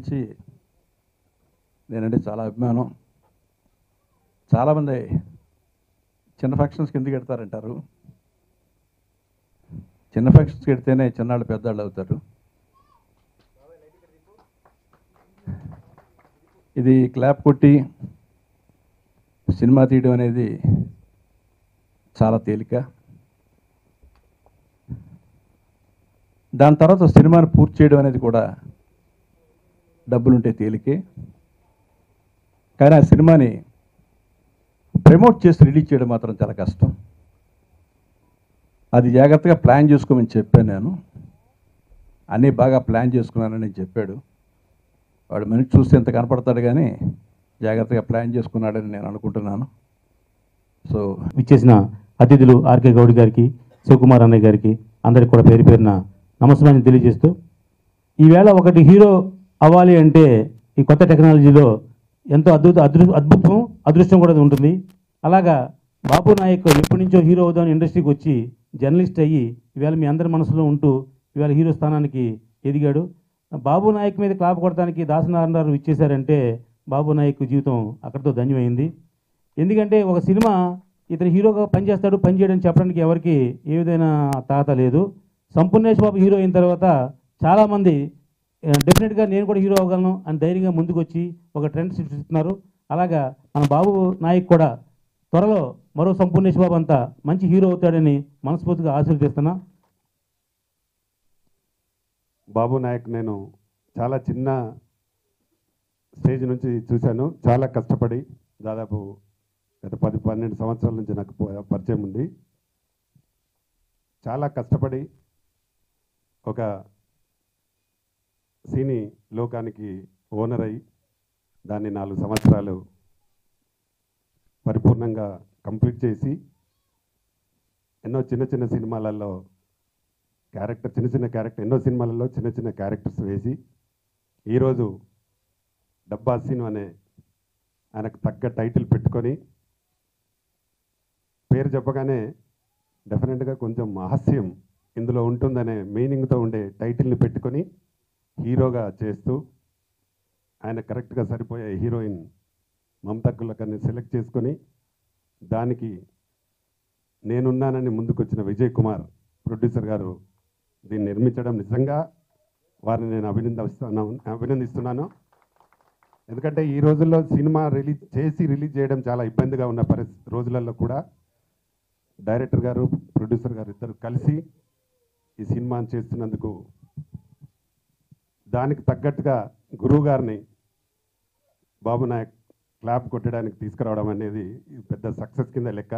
నుంచి నేనంటే చాలా అభిమానం చాలామంది చిన్న ఫంక్షన్స్కి ఎందుకు ఎడతారంటారు చిన్న ఫంక్షన్స్కి ఎడితేనే చిన్నాళ్ళు పెద్దాళ్ళు అవుతారు ఇది క్లాప్ కొట్టి సినిమా తీయడం అనేది చాలా తేలిక దాని తర్వాత సినిమాను పూర్తి చేయడం అనేది కూడా డబ్బులుంటే తేలికే కానీ ఆ సినిమాని ప్రమోట్ చేసి రిలీజ్ చేయడం మాత్రం చాలా కష్టం అది జాగ్రత్తగా ప్లాన్ చేసుకోమని చెప్పాను నేను అన్నీ బాగా ప్లాన్ చేసుకున్నానని చెప్పాడు వాడు మనిషి చూస్తే ఎంత కనపడతాడు కానీ జాగ్రత్తగా ప్లాన్ చేసుకున్నాడని నేను అనుకుంటున్నాను సో విచ్చేసిన అతిథులు ఆర్కే గౌడ్ గారికి శివకుమార్ అన్నయ్య గారికి అందరికి కూడా పేరు పేరున నమస్కారాన్ని తెలియజేస్తూ ఈవేళ ఒకటి హీరో అవ్వాలి అంటే ఈ కొత్త టెక్నాలజీలో ఎంతో అద్భుత అదృ అద్భుతం అదృష్టం కూడా ఉంటుంది అలాగా బాబు నాయక్ ఎప్పటి నుంచో హీరో అవుదామని ఇండస్ట్రీకి వచ్చి జర్నలిస్ట్ అయ్యి ఈవేళ మీ అందరి మనసులో ఉంటూ ఈవేళ హీరో స్థానానికి ఎదిగాడు బాబు నాయక్ మీద క్లాప్ కొడటానికి దాసనారాయణ గారు ఇచ్చేశారంటే బాబు నాయక్ జీవితం అక్కడితో ధన్యమైంది ఎందుకంటే ఒక సినిమా ఇతను హీరోగా పనిచేస్తాడు పని చేయడం చెప్పడానికి ఎవరికి ఏ విధమైన తాత లేదు సంపూర్ణేష్ బాబు హీరో అయిన తర్వాత చాలామంది డెఫినెట్గా నేను కూడా హీరో అవ్వగలను అని ధైర్యంగా ముందుకు వచ్చి ఒక ట్రెండ్ సృష్టిస్తున్నారు అలాగా మన బాబు నాయక్ కూడా త్వరలో మరో సంపూర్ణేష్ బాబు అంతా మంచి హీరో అవుతాడని మనస్ఫూర్తిగా ఆశీర్వదిస్తున్నా బాబు నాయక్ నేను చాలా చిన్న స్టేజ్ నుంచి చూశాను చాలా కష్టపడి దాదాపు గత పది పన్నెండు సంవత్సరాల నుంచి నాకు ప- పరిచయం ఉంది చాలా కష్టపడి ఒక సినీ లోకానికి ఓనర్ అయి దాన్ని నాలుగు సంవత్సరాలు పరిపూర్ణంగా కంప్లీట్ చేసి ఎన్నో చిన్న చిన్న సినిమాలలో క్యారెక్టర్ చిన్న చిన్న క్యారెక్టర్ ఎన్నో సినిమాలలో చిన్న చిన్న క్యారెక్టర్స్ వేసి ఈరోజు డబ్బా సీను అనే ఆయనకు తగ్గ టైటిల్ పెట్టుకొని పేరు చెప్పగానే డెఫినెట్గా కొంచెం హాస్యం ఇందులో ఉంటుందనే మీనింగ్తో ఉండే టైటిల్ని పెట్టుకొని హీరోగా చేస్తూ ఆయన కరెక్ట్గా సరిపోయే హీరోయిన్ మమతా కులకర్ని సెలెక్ట్ చేసుకొని దానికి నేనున్నానని ముందుకొచ్చిన విజయ్ కుమార్ ప్రొడ్యూసర్ గారు దీన్ని నిర్మించడం నిజంగా వారిని నేను అభినందిస్తున్నాను అభినందిస్తున్నాను ఎందుకంటే ఈ రోజుల్లో సినిమా రిలీజ్ చేసి రిలీజ్ చేయడం చాలా ఇబ్బందిగా ఉన్న పరిస్థితి రోజులలో కూడా డైరెక్టర్ గారు ప్రొడ్యూసర్ గారు ఇద్దరు కలిసి ఈ సినిమాని చేస్తున్నందుకు దానికి తగ్గట్టుగా గురువు గారిని బాబు నాయక్ క్లాప్ కొట్టడానికి తీసుకురావడం అనేది ఇది పెద్ద సక్సెస్ కింద లెక్క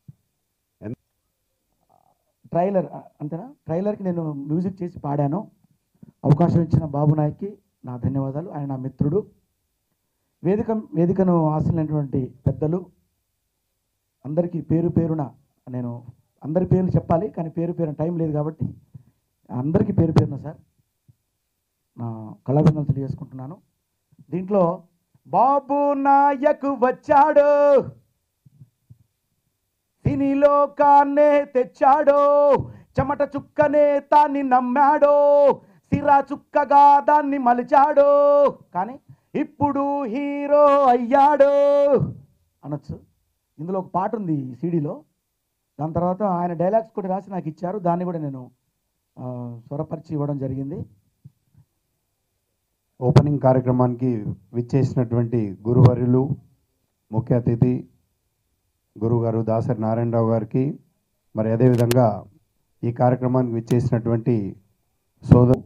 ట్రైలర్ అ- అంతేనా ట్రైలర్కి నేను మ్యూజిక్ చేసి పాడాను అవకాశం ఇచ్చిన బాబు నాయక్కి నా ధన్యవాదాలు ఆయన నా మిత్రుడు వేదిక వేదికను ఆశలైనటువంటి పెద్దలు అందరికీ పేరు పేరున నేను అందరి పేర్లు చెప్పాలి కానీ పేరు పేరున టైం లేదు కాబట్టి అందరికీ పేరు పేరున సార్ నా కళాభిందనలు తెలియజేసుకుంటున్నాను దీంట్లో బాబు నాయక్ వచ్చాడు సినీ లోకాన్నే తెచ్చాడో చెమట చుక్కనే తాన్ని నమ్మాడో సిరా చుక్కగా దాన్ని మలిచాడో కానీ ఇప్పుడు హీరో అయ్యాడు అనొచ్చు ఇందులో ఒక పాట ఉంది ఈ సీడీలో దాని తర్వాత ఆయన డైలాగ్స్ కూడా రాసి నాకు ఇచ్చారు దాన్ని కూడా నేను ఆ, స్వరపరిచి ఇవ్వడం జరిగింది ఓపెనింగ్ కార్యక్రమానికి విచ్చేసినటువంటి గురువర్యులు ముఖ్య అతిథి గురుగారు దాసరి నారాయణరావు గారికి మరి అదేవిధంగా ఈ కార్యక్రమానికి విచ్చేసినటువంటి సోదరు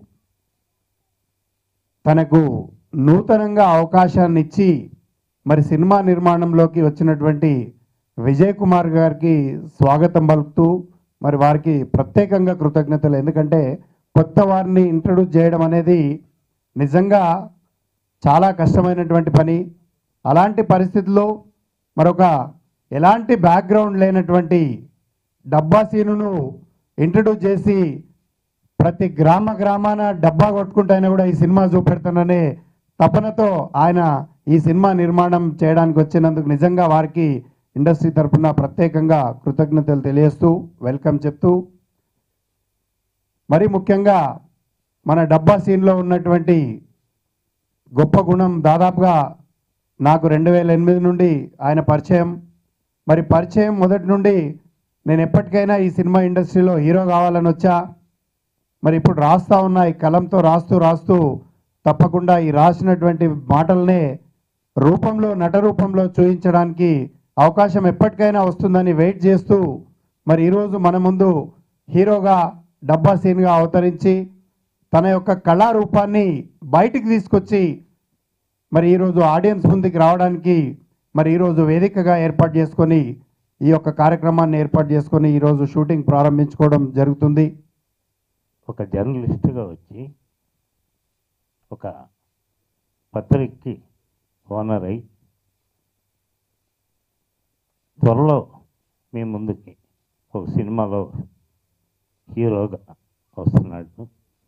తనకు నూతనంగా అవకాశాన్ని ఇచ్చి మరి సినిమా నిర్మాణంలోకి వచ్చినటువంటి విజయ్ కుమార్ గారికి స్వాగతం పలుకుతూ మరి వారికి ప్రత్యేకంగా కృతజ్ఞతలు ఎందుకంటే కొత్త వారిని ఇంట్రడ్యూస్ చేయడం అనేది నిజంగా చాలా కష్టమైనటువంటి పని అలాంటి పరిస్థితుల్లో మరొక ఎలాంటి బ్యాక్గ్రౌండ్ లేనటువంటి డబ్బా సీనును ఇంట్రడ్యూస్ చేసి ప్రతి గ్రామ గ్రామాన డబ్బా కొట్టుకుంటైనా కూడా ఈ సినిమా చూపెడతాననే తపనతో ఆయన ఈ సినిమా నిర్మాణం చేయడానికి వచ్చినందుకు నిజంగా వారికి ఇండస్ట్రీ తరపున ప్రత్యేకంగా కృతజ్ఞతలు తెలియజేస్తూ వెల్కమ్ చెప్తూ మరి ముఖ్యంగా మన డబ్బా సీన్లో ఉన్నటువంటి గొప్ప గుణం దాదాపుగా నాకు రెండు వేల ఎనిమిది నుండి ఆయన పరిచయం మరి పరిచయం మొదటి నుండి నేను ఎప్పటికైనా ఈ సినిమా ఇండస్ట్రీలో హీరో కావాలని వచ్చా మరి ఇప్పుడు రాస్తా ఉన్నా ఈ కలంతో రాస్తూ రాస్తూ తప్పకుండా ఈ రాసినటువంటి మాటలనే రూపంలో నట రూపంలో చూపించడానికి అవకాశం ఎప్పటికైనా వస్తుందని వెయిట్ చేస్తూ మరి ఈరోజు మన ముందు హీరోగా డబ్బా సీన్గా అవతరించి తన యొక్క కళారూపాన్ని బయటికి తీసుకొచ్చి మరి ఈరోజు ఆడియన్స్ ముందుకు రావడానికి మరి ఈరోజు వేదికగా ఏర్పాటు చేసుకొని ఈ యొక్క కార్యక్రమాన్ని ఏర్పాటు చేసుకొని ఈరోజు షూటింగ్ ప్రారంభించుకోవడం జరుగుతుంది ఒక జర్నలిస్టుగా వచ్చి ఒక పత్రికకి ఓనర్ అయి త్వరలో మీ ముందుకి ఒక సినిమాలో హీరోగా వస్తున్నాడు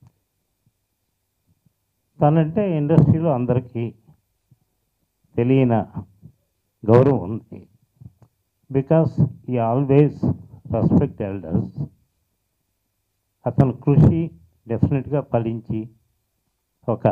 తనంటే ఇండస్ట్రీలో అందరికీ తెలియని గౌరవం ఉంది బికాస్ ఈ ఆల్వేస్ రెస్పెక్ట్ ఎల్డర్స్ అతని కృషి డెఫినెట్గా ఫలించి ఒక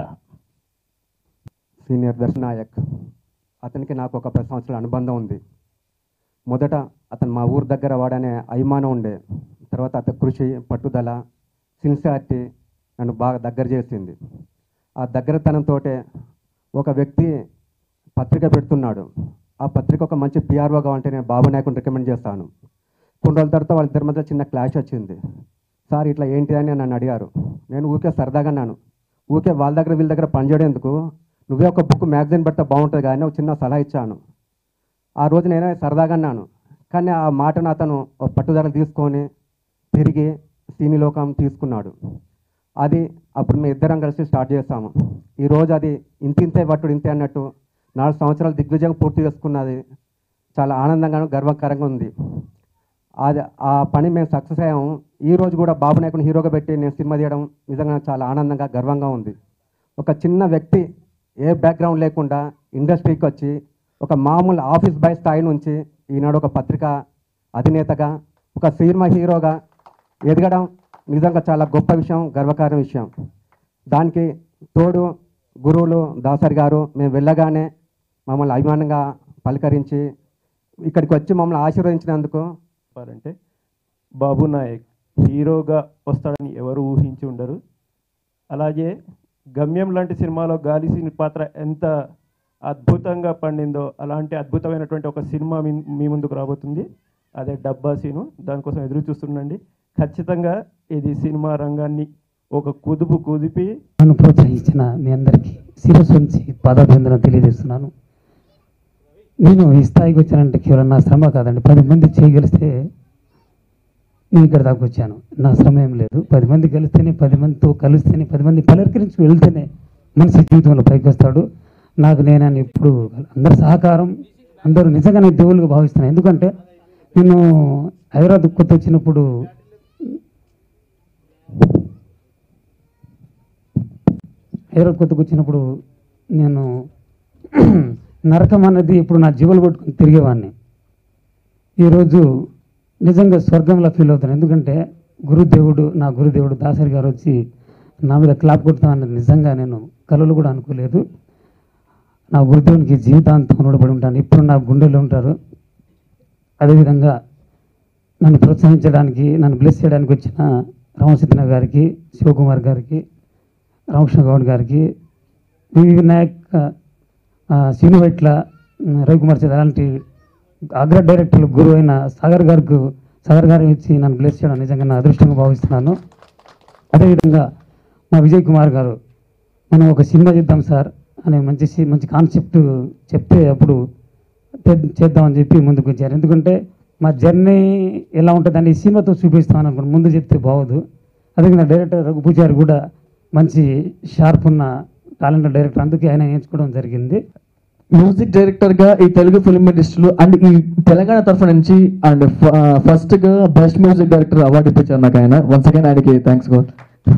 సీనియర్ దర్శనాయక్ అతనికి నాకు ఒక పది సంవత్సరాల అనుబంధం ఉంది మొదట అతను మా ఊరు దగ్గర వాడనే అభిమానం ఉండే తర్వాత అతని కృషి పట్టుదల సిన్సియారిటీ నన్ను బాగా దగ్గర చేసింది ఆ దగ్గరతనంతో ఒక వ్యక్తి పత్రిక పెడుతున్నాడు ఆ పత్రిక ఒక మంచి పిఆర్ఓ కావాలంటే నేను బాబు నాయకుని రికమెండ్ చేస్తాను కొన్ని రోజుల తర్వాత వాళ్ళిద్దరి మధ్య చిన్న క్లాష్ వచ్చింది సార్ ఇట్లా ఏంటి అని నన్ను అడిగారు నేను ఊరికే సరదాగా అన్నాను ఊరికే వాళ్ళ దగ్గర వీళ్ళ దగ్గర పనిచేయడేందుకు నువ్వే ఒక బుక్ మ్యాగజైన్ పెడితే బాగుంటుంది కానీ ఒక చిన్న సలహా ఇచ్చాను ఆ రోజు నేనే సరదాగా అన్నాను కానీ ఆ మాటను అతను ఒక పట్టుదల తీసుకొని తిరిగి సినీ లోకం తీసుకున్నాడు అది అప్పుడు మేము ఇద్దరం కలిసి స్టార్ట్ చేస్తాము ఈరోజు అది ఇంతింతే పట్టుడు ఇంతే అన్నట్టు నాలుగు సంవత్సరాలు దిగ్విజయం పూర్తి చేసుకున్నది చాలా ఆనందంగాను గర్వకరంగా ఉంది అది ఆ పని మేము సక్సెస్ అయ్యాము ఈ రోజు కూడా బాబు నాయకుని హీరోగా పెట్టి నేను సినిమా తీయడం నిజంగా నాకు చాలా ఆనందంగా గర్వంగా ఉంది ఒక చిన్న వ్యక్తి ఏ బ్యాక్గ్రౌండ్ లేకుండా ఇండస్ట్రీకి వచ్చి ఒక మామూలు ఆఫీస్ బాయ్ స్థాయి నుంచి ఈనాడు ఒక పత్రిక అధినేతగా ఒక సినిమా హీరోగా ఎదగడం నిజంగా చాలా గొప్ప విషయం గర్వకార విషయం దానికి తోడు గురువులు దాసరి గారు మేము వెళ్ళగానే మమ్మల్ని అభిమానంగా పలకరించి ఇక్కడికి వచ్చి మమ్మల్ని ఆశీర్వదించినందుకు చెప్పారంటే బాబు నాయక్ హీరోగా వస్తాడని ఎవరు ఊహించి ఉండరు అలాగే గమ్యం లాంటి సినిమాలో గాలి సీన్ పాత్ర ఎంత అద్భుతంగా పండిందో అలాంటి అద్భుతమైనటువంటి ఒక సినిమా మీ- మీ ముందుకు రాబోతుంది అదే డబ్బా సీను దానికోసం ఎదురు చూస్తుండండి ఖచ్చితంగా ఇది సినిమా రంగాన్ని ఒక కుదుపు కుదిపి నన్ను ప్రోత్సహించిన మీ అందరికీ శిరస్సు నుంచి పాదాభివందనం తెలియజేస్తున్నాను నేను ఈ స్థాయికి వచ్చానంటే కేవలం నా శ్రమ కాదండి పది మంది చేయగలిస్తే నేను ఇక్కడ దాకా వచ్చాను నా శ్రమ ఏం లేదు పది మంది కలిస్తేనే పది మందితో కలిస్తేనే పది మంది పలకరించి వెళ్తేనే మనిషి జీవితంలో పైకి వస్తాడు నాకు నేనని ఇప్పుడు అందరి సహకారం అందరూ నిజంగా నేను దేవుళ్ళుగా భావిస్తున్నాను ఎందుకంటే నేను హైదరాబాద్ కొత్త వచ్చినప్పుడు హైదరాబాద్ కొత్తకు వచ్చినప్పుడు నేను నరకం అన్నది ఇప్పుడు నా జీవులు పట్టుకుని తిరిగేవాడిని ఈరోజు నిజంగా స్వర్గంలా ఫీల్ అవుతాను ఎందుకంటే గురుదేవుడు నా గురుదేవుడు దాసరి గారు వచ్చి నా మీద క్లాప్ కొడతామన్నది నిజంగా నేను కలలు కూడా అనుకోలేదు నా గురుదేవునికి జీవితాంతం రుణపడి ఉంటాను ఇప్పుడు నా గుండెలో ఉంటారు అదేవిధంగా నన్ను ప్రోత్సహించడానికి నన్ను బ్లెస్ చేయడానికి వచ్చిన రామసిద్ధన గారికి శివకుమార్ గారికి రామకృష్ణ గౌడ్ గారికి వివి వినాయక్ ఆ, శ్రీను వైట్ల ఉమ్, రవికుమార్ చేత అలాంటి అగ్ర డైరెక్టర్లు గురువు అయిన సాగర్ గారికి సాగర్ గారు ఇచ్చి నన్ను బ్లెస్ చేయడం నిజంగా నా అదృష్టంగా భావిస్తున్నాను అదేవిధంగా మా విజయ్ కుమార్ గారు మనం ఒక సినిమా చేద్దాం సార్ అనే మంచి సి- మంచి కాన్సెప్ట్ చెప్తే అప్పుడు తె- చేద్దామని చెప్పి ముందుకు వచ్చారు ఎందుకంటే మా జర్నీ ఎలా ఉంటుందని ఈ సినిమాతో చూపిస్తామని అనుకున్నాను ముందు చెప్తే బాగోదు అదేవిధంగా డైరెక్టర్ రఘు పూజారి కూడా మంచి షార్ప్ ఉన్న టాలెంట్ డైరెక్టర్ అందుకే ఆయన ఎంచుకోవడం జరిగింది మ్యూజిక్ డైరెక్టర్ గా ఈ తెలుగు ఫిల్మ్ ఇండస్ట్రీలో అండ్ ఈ తెలంగాణ తరఫు నుంచి అండ్ ఫస్ట్ గా బెస్ట్ మ్యూజిక్ డైరెక్టర్ అవార్డు ఇప్పించారు నాకు ఆయన వన్స్ అగైన్ ఆయనకి థ్యాంక్స్ గోడ్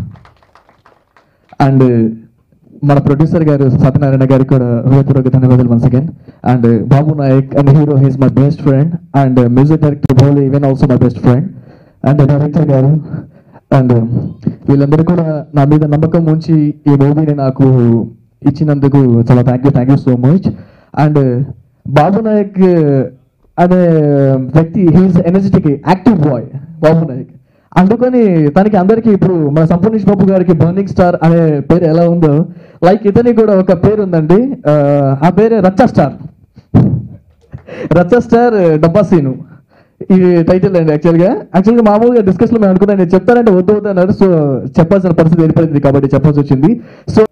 అండ్ మన ప్రొడ్యూసర్ గారు సత్యనారాయణ గారికి కూడా హృదయపూర్వక ధన్యవాదాలు once again and Babu Nayak and hero he's my best friend and music director Bole even also my best friend and director గారు అండ్ వీళ్ళందరూ కూడా నా మీద నమ్మకం ఉంచి ఈ మూవీని నాకు ఇచ్చినందుకు చాలా thank you thank you so much and Babu Nayak అనే వ్యక్తి he's energetic active boy Babu Nayak అందుకని తనకి అందరికీ ఇప్పుడు మన సంపూర్ణేష్ బాబు గారికి బర్నింగ్ స్టార్ అనే పేరు ఎలా ఉందో లైక్ ఇతనికి కూడా ఒక పేరు ఉందండి ఆ, ఆ పేరే రచ్చ స్టార్ రచ్చ స్టార్ డబ్బా సీను ఈ టైటిల్ అండి యాక్చువల్గా యాక్చువల్గా మామూలుగా డిస్కషన్లో మేము అనుకున్నాను నేను చెప్తానంటే వద్దు వద్దు అన్నారు సో చెప్పాల్సిన పరిస్థితి ఏర్పడింది కాబట్టి చెప్పాల్సి వచ్చింది so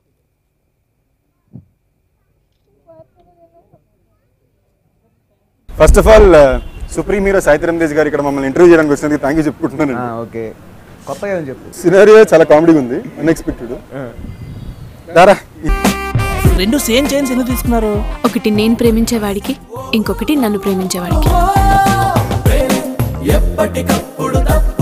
first of all supreme hero Sai Dharam Tej గారు ఇక్కడ మమ్మల్ని ఇంటర్వ్యూ చేయడానికి వచ్చినందుకు థ్యాంక్ యూ చెప్పుకుంటున్నాను ఓకే కొత్తగా ఏం చెప్పు సినారియో చాలా కామెడీగా ఉంది అన్ఎక్స్పెక్టెడ్ దారా రెండు సేమ్ చైన్స్ ఎందుకు తీసుకున్నారు ఒకటి నేను ప్రేమించేవాడికి ఇంకొకటి నన్ను ప్రేమించేవాడికి ఎప్పటికప్పుడు తప్ప